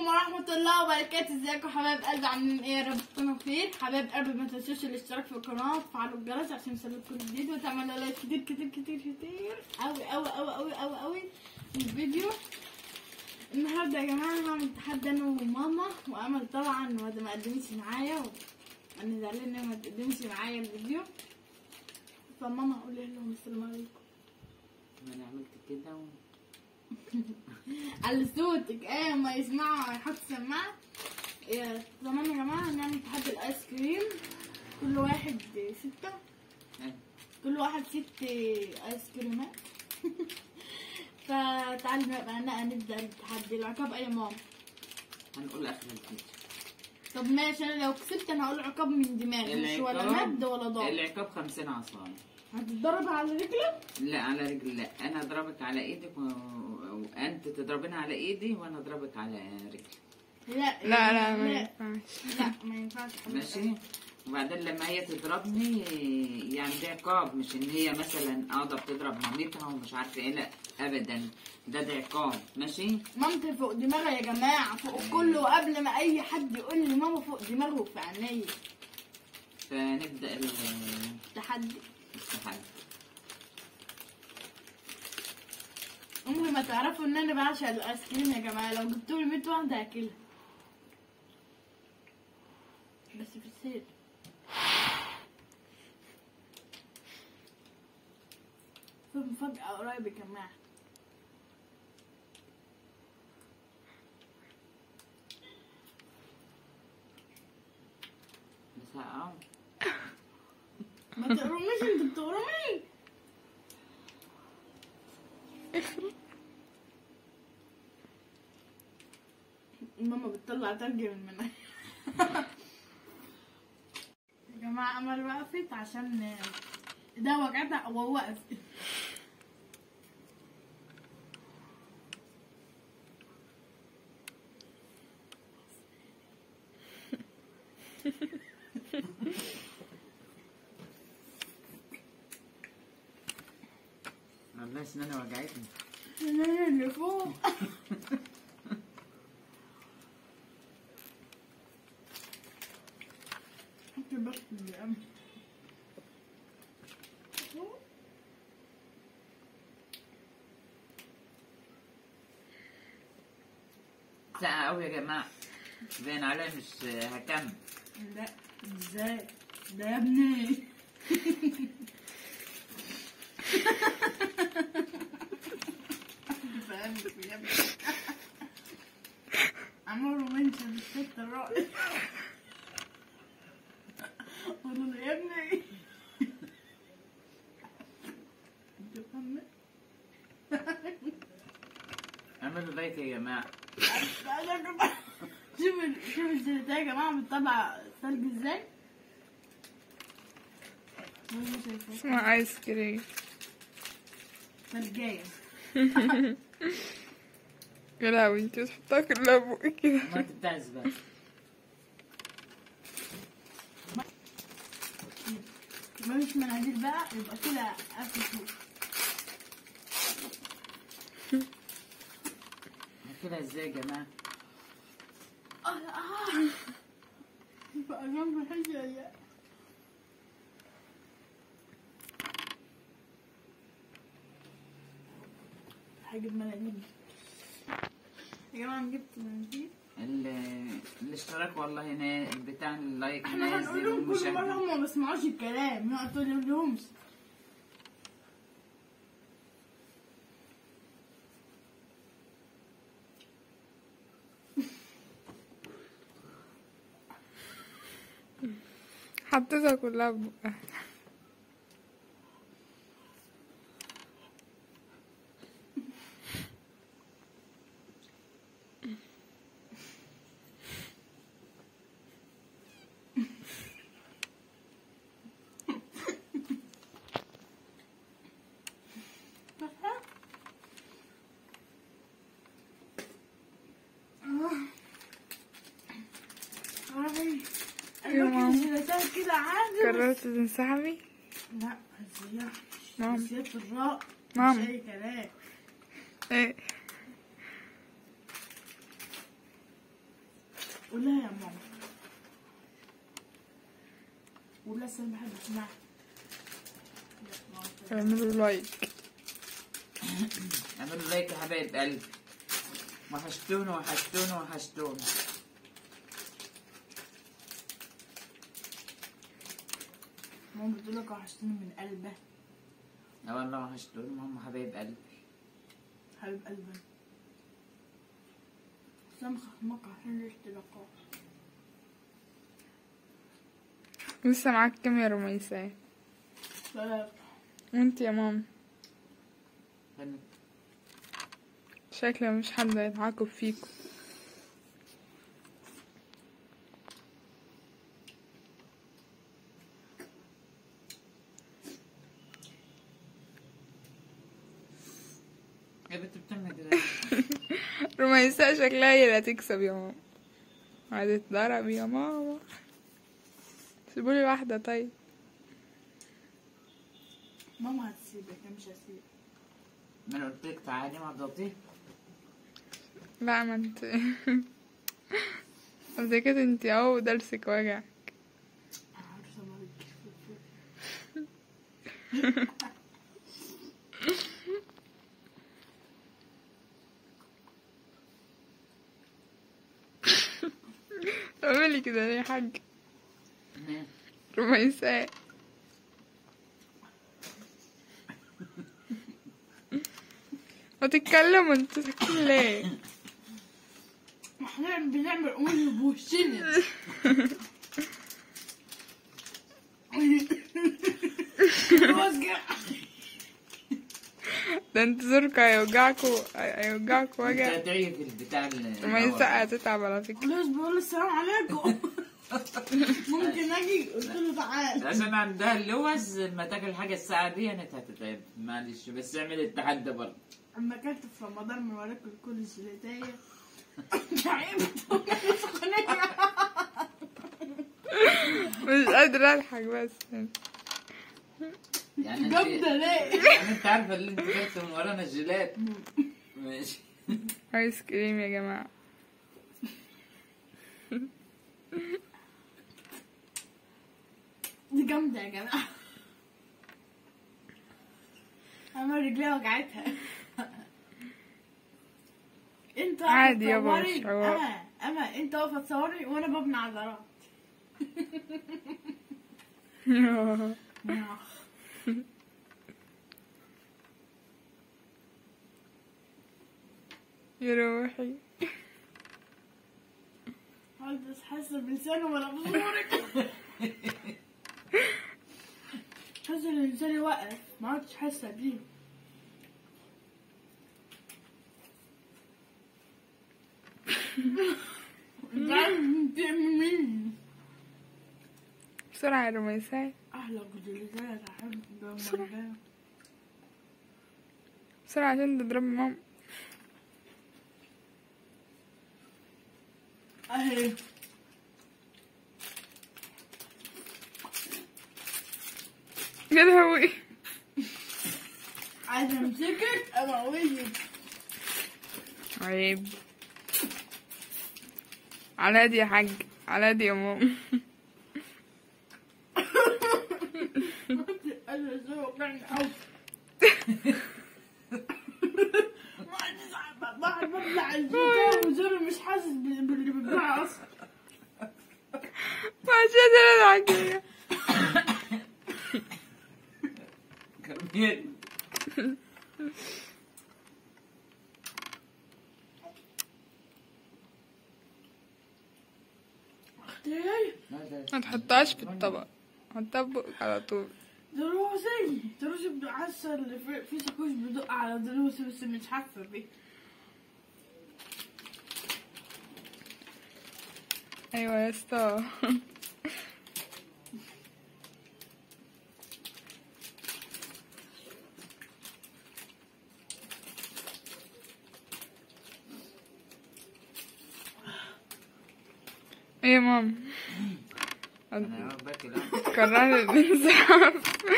ورحمة الله وبركاته ازيكم حبايب قلبي عاملين ايه يا رب تكونوا بخير حبايب قلبي ما تنسوش الاشتراك في القناة وتفعلوا الجرس عشان يوصلكوا كل جديد وتعملوا لايك كتير كتير كتير كتير اوي اوي اوي اوي اوي اوي الفيديو النهارده يا جماعة هعمل تحدي انا وماما وامل طبعا وده ما قدمتش معايا و... انا زعلانة انها ما تقدمش معايا الفيديو فماما قولي لهم السلام عليكم ما انا عملت كده و... على صوتك ايه ما يسمعوا هيحط سماعة إيه، زمان يا جماعة هنعمل تحدي الايس كريم كل واحد ستة إيه. كل واحد ست ايس كريمات فتعالي بقى بقى نبدأ التحدي العقاب اي ماما هنقول اخر الفيديو طب ماشي انا لو كسبت انا هقول عقاب من دماغي مش ولا مد ولا ضرب العقاب 50 عصاية هتتضرب على رجلك لا على رجل لا انا اضربك على ايدك و... وانت تضربيني على ايدي وانا اضربك على رجلي لا لا لا ما لا ينفعش لا ما ينفعش ماشي وبعدين لما هي تضربني يعني ده عقاب مش ان هي مثلا قاعده بتضرب مامتها ومش عارفه ايه لا ابدا ده ده عقاب ماشي مامتي فوق دماغي يا جماعة فوق كله وقبل ما أي حد يقول لي ماما فوق دماغه في عينيا فنبدا ال- تحدي التحدي عمري ما تعرفوا إن أنا بعشق الآيس كريم يا جماعة لو جبتولي 100 واحدة هاكلها بس في السر في مفاجأة قريب يا جماعة بس اه ما تقرميش انتوا بتقرمي ماما بتطلع تلج من مناخيرها يا جماعة أمل وقفت عشان ده وجعتها ووقفت والله اسناني وجعتني أنا اللي فوق حطي بس اللي أمل ساقعة قوي يا جماعة باين عليا مش هكمل لا ازاي ده يا ابني فهمت يا ابني عمرو منشن الست الرائع قولوا له يا ابني انت فاهمة؟ اعملوا لايك يا جماعة شوف ال- شوف الزيتة يا جماعة بتطلع ثلج ازاي والله شايفة اسمها ايس كريم ثلجاية يا لهوي انت بتحطها كلها بقى كده ما انت بتعز بقى مفيش مناديل بقى يبقى كده قفل فوق كده ازاي يا جماعة اه اه بقى جنب الحجة يا هجيب مناديل يا جماعة أنا جبت مناديل ال- الاشتراك والله هنا بتاع اللايك احنا هنقول نازل لهم كل مرة والمشاهدة هم ما بيسمعوش الكلام ما تقول لهمش حطيتها كلها بقى يا ماما. الجلسات كده عادي قررت تنسحبي لا هزيح ماما. نسيت الراء ماما. مش اي كلام ايه قول لها يا ماما قول لها أصل أنا بحب اسمعها اعملوا لايك اعملوا لايك يا حبايب قلبي وحشتوني وحشتوني وحشتوني ماما بتقول لك وحشتني من قلبها اه والله وحشتوني هم حبايب قلبي حبيب قلبي سامخ خصمك عشان الاشتراكات لسه معاك كام يا رميسة ثلاثة وانت يا ماما كانت شكله مش حد هيتعاقب فيكم يا بنت بتعمل كده رميسة شكلها هي اللي هتكسب يا ماما هتتضرب يا ماما سيبولي واحدة طيب ماما هتسيبك أنا مش هسيبك ما انا قلت لك تعالي ما ضغطي لا ما انت قبل كده انت اهو درسك وجع عارفة ما بتجيش في الفيلم. تعملي كده ليه يا حاج رميسة وتتكلموا انتوا ساكتين ليه احنا بنعمل أمور بوشنا وجع ده انت زوركوا هيوجعكوا هيوجعكوا انت وجع هتعي في البتاع ال- رميسة هتتعب على فكرة خلاص بقول السلام عليكم ممكن اجي قلت له تعال عشان عندها اللوز لما تاكل حاجه الساعه دي انت هتتعب معلش بس اعمل التحدي برضه اما اكلت في رمضان من وراك كل الجيلاتية تعبت سخنية مش قادرة اضحك بس يعني انت جامدة ليه؟ يعني انت عارفه اللي انت جبت من ورانا الجيلات ماشي ايس كريم يا جماعة دي جامدة يا جماعة انا رجليها وجعتها انت واقفة عادي يابا، تصوري- مش حوار. اما اما انت واقفة تصوري وانا ببني عضلات يا روحي بس حاسة بلسانه ولا بصورك حاسة ان لساني واقف ما عدتش حاسة بيه انت عارف بتعمل مين بسرعة يا رميسة احلى جدولتات احب جمال بسرعة عشان تضرب ماما اهي يا لهوي عايزة امسكك اموتك عيب على دي يا حاج على دي يا ماما انا ازاي وقعني قوي ما عنديش عارفة بعد بطلع الزيتون وزوري مش حاسس بال- باللي بيبلع اصلا مش قادرة اضحك كمية اختي ما تحطهاش في الطبق حطها في بقك على طول دروسي دروسي بعسل اللي في في شاكوش بدق على دروسي بس مش حاسة بيه ايوه يا اسطى ايه يا ماما انا باكل أهو. قررنا الانسحاب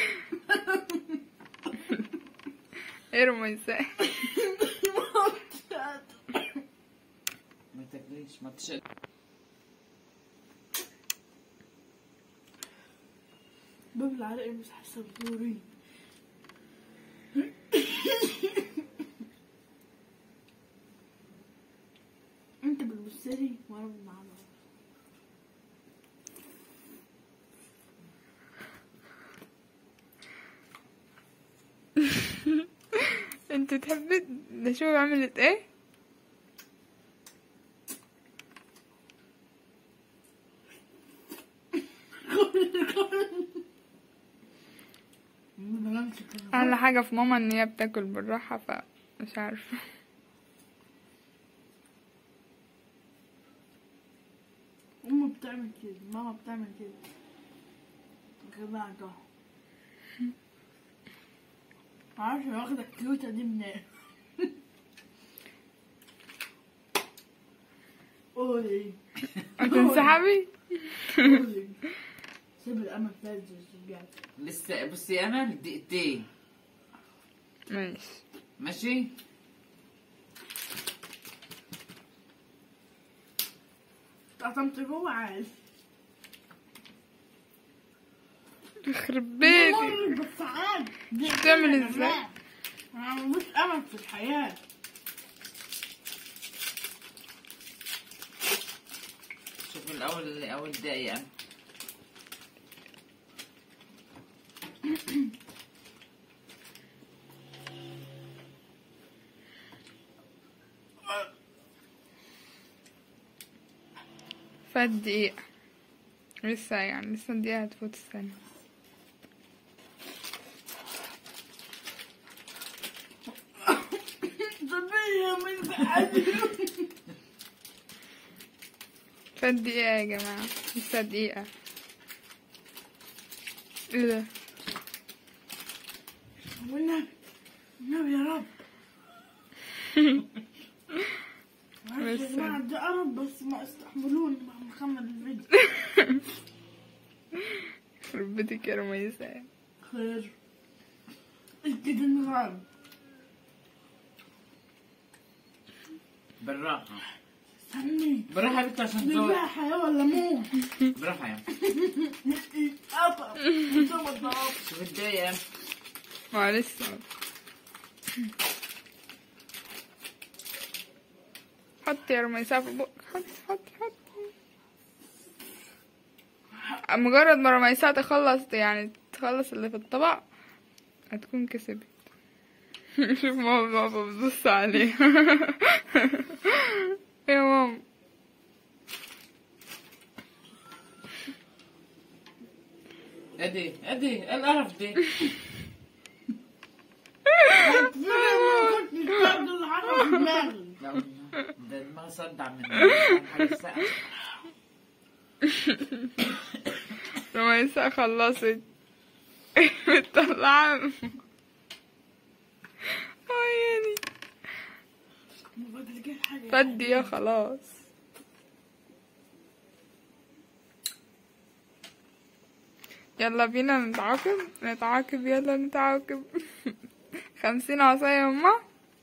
ايه رميسة ما تاكليش ما تشد باب العرق مش حاسه بزوري انت بتبصلي وانا بالمعلومة انت تحبي نشوف عملت ايه احلى حاجة في ماما ان هي بتاكل بالراحة فمش عارفة امي بتعمل كده ماما بتعمل كده جماعة ده معرفش واخدة الكيوتة دي منين قولي هتنسحبي قولي سيب الأمل تنزل بجد لسه بصي يا امل دقيقتين ماشي ماشي قطمت جوه عادي يخرب بيتي مر بس عادي دي بتعمل يا ازاي؟ جماعة. أنا مش أمل في الحياة شوف الاول اول دقيقة فات دقيقة لسه يعني لسه دقيقة هتفوت السنة صبية من بعد فات دقيقة يا جماعة لسه دقيقة ايه ده والنبي النبي يا رب معلش يا بس- جماعة ده قرب بس ما استحملوني مع محمد الفيديو يخرب بيتك يا رميسة خير كده نغام بالراحة استني بالراحة يا بنت عشان دي تزود فيها حياة ولا موت بالراحة يا قطع قطع الضرب شوف الدقيقة ما لسه حط يا رميسة في بقك حط حط حط مجرد ما رميسة تخلص يعني تخلص اللي في الطبق هتكون كسبت شوف ماما بابا بتبص عليه يا ماما ادي ادي ايه القرف دي كنت بتاخد العرب دماغي لا والله، ده دماغي صدع من حاجة ساقعة رميسة خلصت مطلعة عيني فاضل كده حاجة فدي يا خلاص يلا بينا نتعاقب نتعاقب يلا نتعاقب خمسين عصاية يا أما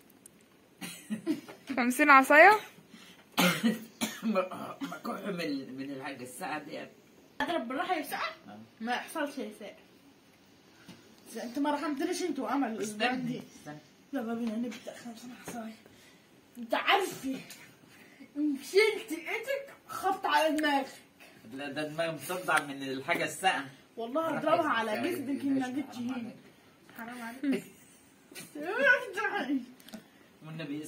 خمسين عصاية مكح من من الحاجة الساقعة دي اضرب بالراحة يا ساعة ما يحصلش يا ساعة انت ما رحمتنيش انت وامل الاسبوع استنى دي استنى يلا بينا نبدا خمسة عصاية انت عارف إن شلت ايدك خبط على دماغك لا ده دماغي مصدع من الحاجة الساقعة والله اضربها على جسمك ان ما جتش هنا حرام عليك والنبي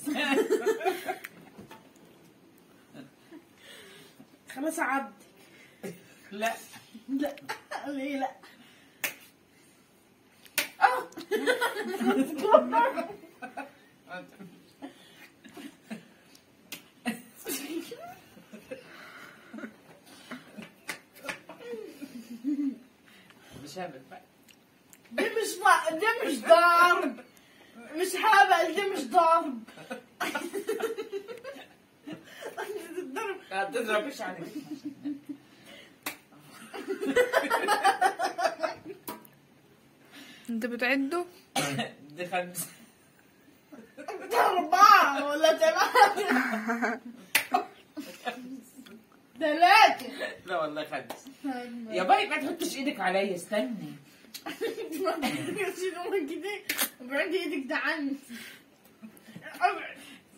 خلاص عدي لا لا ليه لا آه. مش هعمل بقى دي مش ض- دي مش ضرب مش هبل دي مش ضرب تضرب لا تضربش عليك انت بتعدوا دي خمسة أربعة ولا ثمانية ثلاثة لا والله خمس يا باي ما تحطش ايدك عليا استني شنو كده ابعد ايدك ده عني ابعد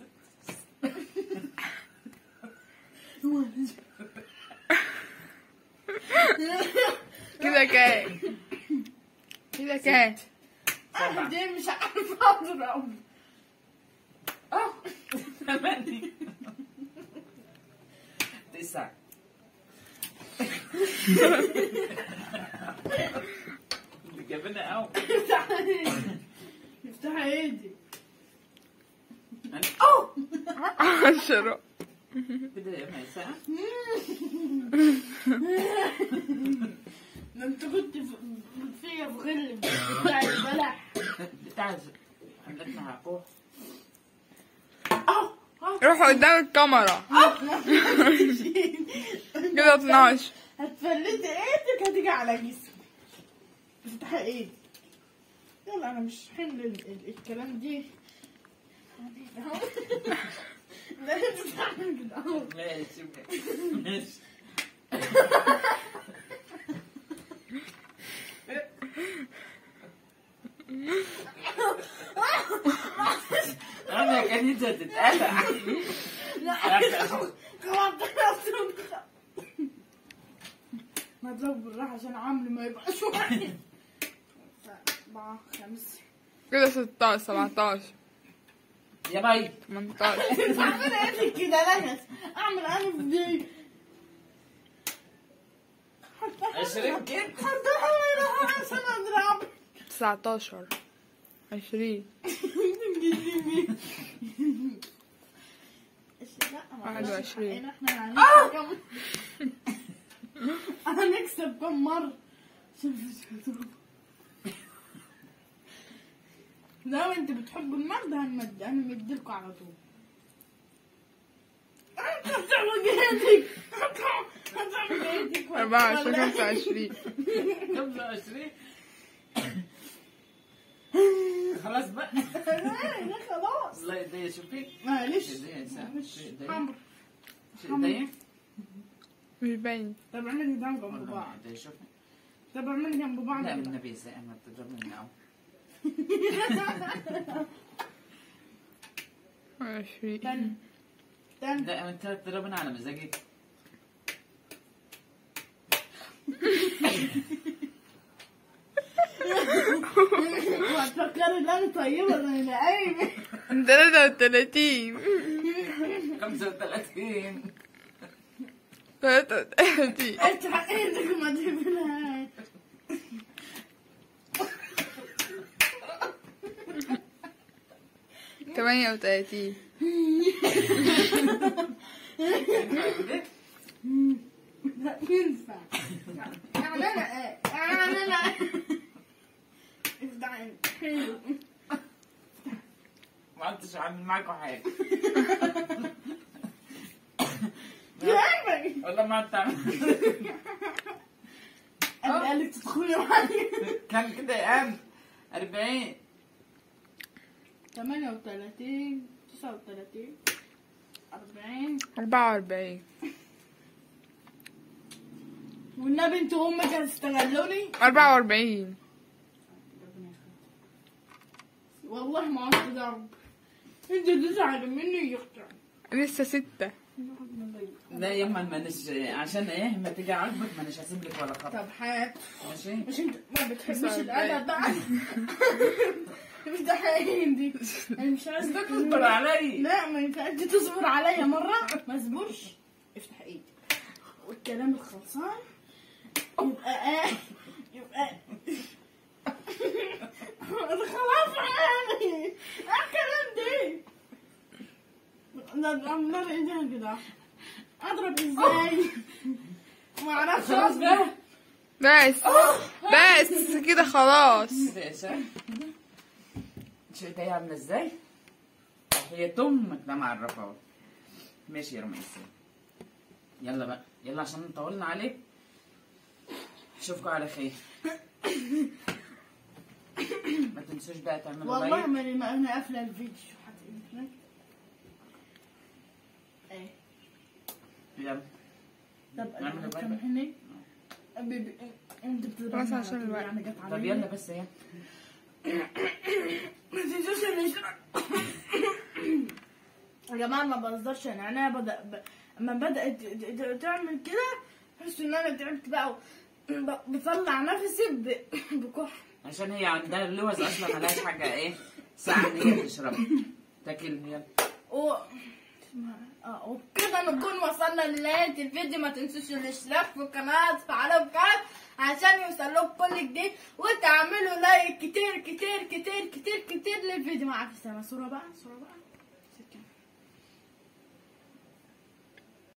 كده كام كده كام انا دي مش عارفه اضرب اه ثمانية تسعة جابنا قوي افتح افتح ايدي اوه عشرة كده يا ميساء ده انت كنت في- فيا في غل بتاع البلح بتاع حملتنا عقوق اه اه روح قدام الكاميرا كده 12 هتفلتي ايدك هتيجي على جسمي افتحي ايدي يلا انا مش حمل ال- ال- الكلام دي لا انت تعمل كده اهو ماشي ماشي انا كانت هتتقلع لا خلاص ما تزود بالراحة عشان عامل ما يبقاش واحد أربعة خمسة كده 16 17 يا باي 18 انت عامل ايدك كده نفس اعمل انا في دي عشرين كده حطها هنا عشان اضرب 19 20 واحد وعشرين. احنا هنكسب هنكسب كم مرة شوف شوف. لو انت بتحبوا المد هنمد انا مديلكوا على طول انت بتعمل ايدك هتعمل ايدك 24 25 خمسة وعشرين خلاص بقى لا خلاص الله يدي شوفي معلش ايديا يا سام. معلش ايديا. حمر شو ايديا مش باين طب اعملي ده جنب والله بعض ايديا شوفي طب اعملي جنب بعض لا كده. من النبي زي ما بتضربني من اول 20 تاني تاني لا انت تضربني على مزاجك وهتفكري ان انا طيبه زي انا قايمه 33 35 33 انت ايدك ما تجيبلهاش تمانية وتلاتين لا ينفع يعني انا ايه يعني انا افتحي حلو ما عدتش عامل معاكم حاجه جايبك والله ما عدت عامل انا قال لك تدخلي معايا كان كده يا ام 40 38 39 40 أربعة وأربعين والنبي انتوا امك هتستغلوني أربعة وأربعين والله ما عدت ضرب انت تزعل مني يقطع لسه ستة لا يما مانيش عشان ايه ما تيجي عاجبك مانيش هسيب لك ولا خط طب حياتي ماشي مش انت ما بتحبش تسعة الادب بقى افتح عندي انا مش عايز تصبر علي لا ما ينفعش انت تصبر عليا مره ما اصبرش افتح ايدك والكلام الخلصان يبقى ايه يبقى أنا خلاص عادي ايه الكلام دي لا لا لا ايديها كده اضرب ازاي ما اعرفش خلاص بقى بس بس كده خلاص كده يا شباب شو ايديا عامله ازاي؟ هي امك ده معرفها ماشي يا رميسي يلا بقى يلا عشان طولنا عليك اشوفكم على خير ما تنسوش بقى تعملوا والله لايك ما ما انا قافله الفيديو حتى ايه يلا طب نعمل باي باي. سامحني بيبي انت بتضربني خلاص على عشان طول، الوقت. يعني جت طب عليا يلا بس يا ما تنسوش الاشتراك يا جماعه ما بهزرش انا انا بدا ب... اما بدات ت- ت- تعمل كده احس ان انا تعبت بقى و- ب- بطلع نفسي ب... بكح عشان هي عندها اللوز اصلا ملهاش حاجه ايه ساعه ان هي تشربها تاكل يلا و... اه وكده نكون وصلنا لنهاية الفيديو ما تنسوش الاشتراك في القناة تفعلوا الجرس عشان يوصلكم كل جديد وتعملوا لايك كتير كتير كتير كتير كتير للفيديو مع السلامة صورة بقى صورة بقى